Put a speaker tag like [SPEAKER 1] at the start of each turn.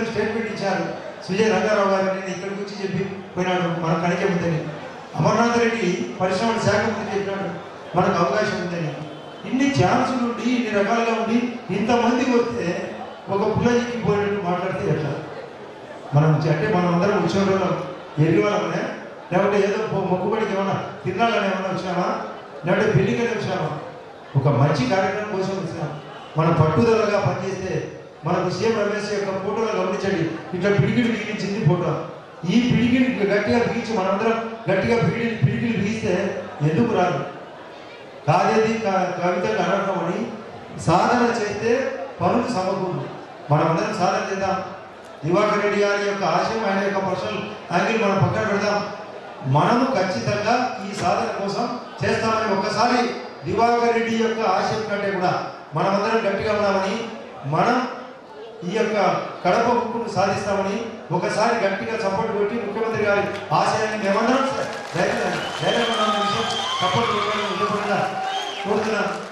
[SPEAKER 1] గారు స్టేట్మెంట్ ఇచ్చారు సుజయ్ రంగారావు గారు నేను ఇక్కడికి వచ్చి చెప్పి పోయినాడు మన కణిక ఉందని అమర్నాథ్ రెడ్డి పరిశ్రమల శాఖ ముందు చెప్పినాడు మనకు అవకాశం ఉందని ఇన్ని ఛాన్సులు ఉండి ఇన్ని రకాలుగా ఉండి ఇంతమంది వస్తే ఒక పుల్లజికి పోయినట్టు మాట్లాడితే ఎట్లా మనం అంటే మనం అందరం ఉద్యోగంలో ఎరిగి వాళ్ళమనే లేకపోతే ఏదో మొ- మొక్కుబడికి ఏమన్నా తిన్నాలని ఏమన్నా వచ్చామా లేకపోతే పెళ్లికని వచ్చామా ఒక మంచి కార్యక్రమం కోసం వచ్చాం మనం పట్టుదలగా పనిచేస్తే మనకు సీఎం రమేష్ యొక్క ఫోటోలో గమనించండి ఇట్లా పిడికిడి బిగించింది ఫోటో ఈ పిడికిడి గట్టిగా బిగించి మనందరం గట్టిగా పిడికిడి పిడికిడి బిగిస్తే ఎందుకు రాదు కాదేది క- కవితకు అనర్థం అని సాధన చేస్తే పనులు సమకూరు మనమందరం సాధన చేద్దాం దివాకర్ రెడ్డి గారి యొక్క ఆశయం ఆయన యొక్క పర్సనల్ యాంగిల్ మనం పక్కన పెడదాం మనము ఖచ్చితంగా ఈ సాధన కోసం చేస్తామని ఒక్కసారి దివాకర్ రెడ్డి యొక్క ఆశయం కంటే కూడా మనమందరం గట్టిగా ఉన్నామని మనం ఈ యొక్క కడప ముక్కును సాధిస్తామని ఒకసారి గట్టిగా సపోర్ట్ కొట్టి ముఖ్యమంత్రి గారి ఆశయాన్ని మేమందరం ధైర్యం ధైర్యంగా ఉన్న విషయం సపోర్ట్ కొట్టాలని కోరుతున్నాను